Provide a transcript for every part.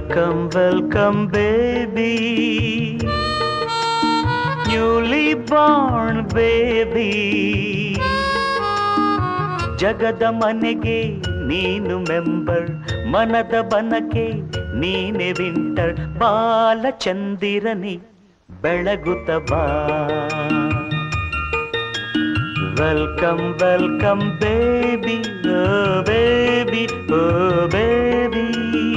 welcome welcome baby newly born baby ಜಗದ ಮನೆಗೆ ನೀನು ಮೆಂಬರ್ ಮನದ ಬನಕೆ ನೀನೆ ವಿಂಟರ್ ಬಾಲ ಚಂದಿರನಿ ಬೆಳಗುತ್ತ ಬಾ welcome welcome baby oh baby oh baby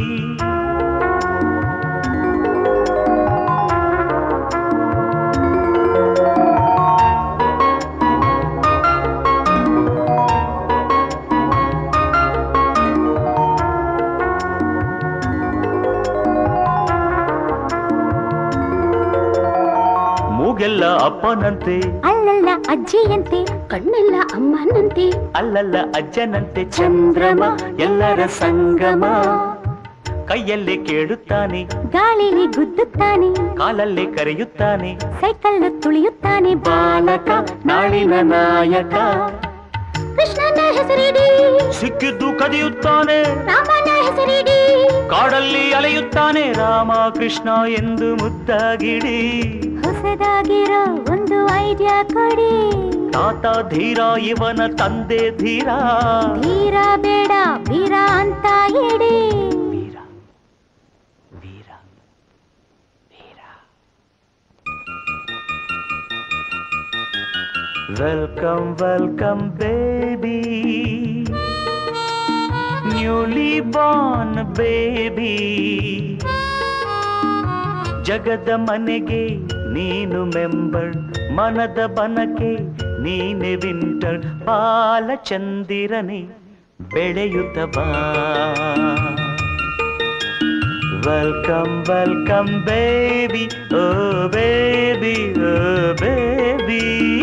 ಮೂಗೆಲ್ಲ ಅಪ್ಪನಂತೆ ಅಲ್ಲಲ್ಲ ಅಜ್ಜಿಯಂತೆ ಕಣ್ಣೆಲ್ಲ ಅಮ್ಮನಂತೆ ಅಲ್ಲಲ್ಲ ಅಜ್ಜನಂತೆ ಚಂದ್ರಮ ಎಲ್ಲರ ಸಂಗಮ ಕೈಯಲ್ಲೇ ಕೇಳುತ್ತಾನೆ ಗಾಳಿಲಿ ಗುದ್ದುತ್ತಾನೆ ಕಾಲಲ್ಲೇ ಕರೆಯುತ್ತಾನೆ ಸೈಕಲ್ ತುಳಿಯುತ್ತಾನೆ ಬಾಲಕ ನಾಳಿನ ನಾಯಕ ಕೃಷ್ಣನ ಹೆಸರಿಡಿ ಸಿಕ್ಕಿದ್ದು ಕದಿಯುತ್ತಾನೆ ರಾಮನ ಹೆಸರಿಡಿ ಕಾಡಲ್ಲಿ ಅಲೆಯುತ್ತಾನೆ ರಾಮ ಕೃಷ್ಣ ಎಂದು ಮುದ್ದಾಗಿಡಿ ಹೊಸದಾಗಿರೋ ಒಂದು ಐಡಿಯಾ ಕೊಡಿ ತಾತ ಧೀರ ಇವನ ತಂದೆ ಧೀರ ಧೀರ ಬೇಡ ವೀರ ಅಂತ ಹೇಳಿ Veera Veera Veera welcome welcome baby newly born baby ಜಗದ ಮನೆಗೆ ನೀನು ಮೆಂಬರ್ ಮನದ ಬನಕೆ ನೀನೆ ವಿಂಟರ್ ಬಾಲ ಚಂದಿರನೆ ಬೆಳೆಯುತ್ತ ಬಾ welcome welcome baby oh baby oh baby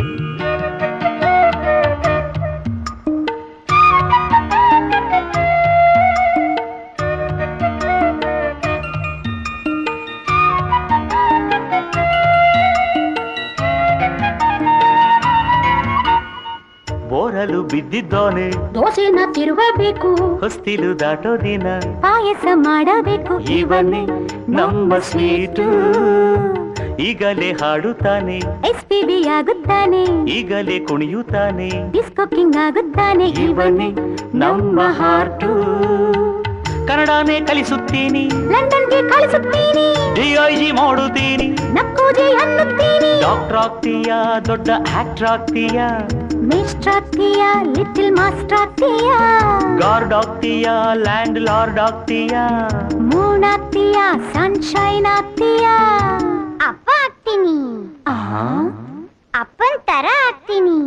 ಬೋರಲು ಬಿದ್ದಿದ್ದಾನೆ ದೋಸೆನ ತಿರುವಬೇಕು ಹೊಸ್ತಿಲು ದಾಟೋ ದಿನ ಪಾಯಸ ಮಾಡಬೇಕು ಇವನೇ ನಮ್ಮ ಸ್ವೀಟು ಈಗಲೇ ಹಾಡುತ್ತಾನೆ ಎಸ್ ಪಿ ಬಿ ಆಗುತ್ತಾನೆ ಈಗಲೇ ಕುಣಿಯುತ್ತಾನೆ ಡಿಸ್ಕೋ ಕಿಂಗ್ ಆಗುತ್ತಾನೆ ಇವನೇ ನಮ್ಮ ಹಾರ್ಟು ಕನ್ನಡನೇ ಕಲಿಸುತ್ತೀನಿ ಲಂಡನ್ಗೆ ಕಳಿಸುತ್ತೀನಿ ಡಿ ಐ ಜಿ ಮಾಡುತ್ತೀನಿ ನಕ್ಕೂಜೆ ಅನ್ನುತ್ತೀನಿ ಡಾಕ್ಟರ್ ಆಗ್ತೀಯಾ ದೊಡ್ಡ ಆಕ್ಟರ್ ಆಗ್ತೀಯಾ ಮೇಸ್ಟ್ರ್ ಆಗ್ತೀಯಾ ಲಿಟಲ್ ಮಾಸ್ಟರ್ ಆಗ್ತೀಯಾ ಗಾರ್ಡ್ ಆಗ್ತೀಯಾ ಲ್ಯಾಂಡ್ ಲಾರ್ಡ್ ಆಗ್ತೀಯಾ ಮೂನ್ ಆಗ್ತೀಯಾ ಸನ್ಶೈನ್ ಆಗ್ತೀಯಾ ಅಪ್ಪ ಆಗ್ತೀನಿ ಅಪ್ಪನ್ ತರ ಆಗ್ತೀನಿ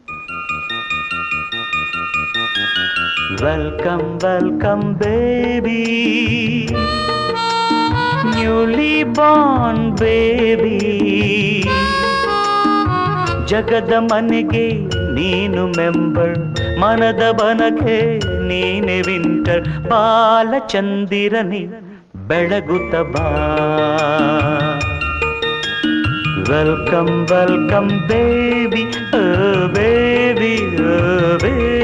welcome welcome baby newly born baby ಜಗದ ಮನೆಗೆ ನೀನು ಮೆಂಬರ್ ಮನದ ಬನಕೆ ನೀನೆ ವಿಂಟರ್ ಬಾಲ ಚಂದಿರನಿ ಬೆಳಗುತ್ತ ಬಾ welcome welcome baby baby baby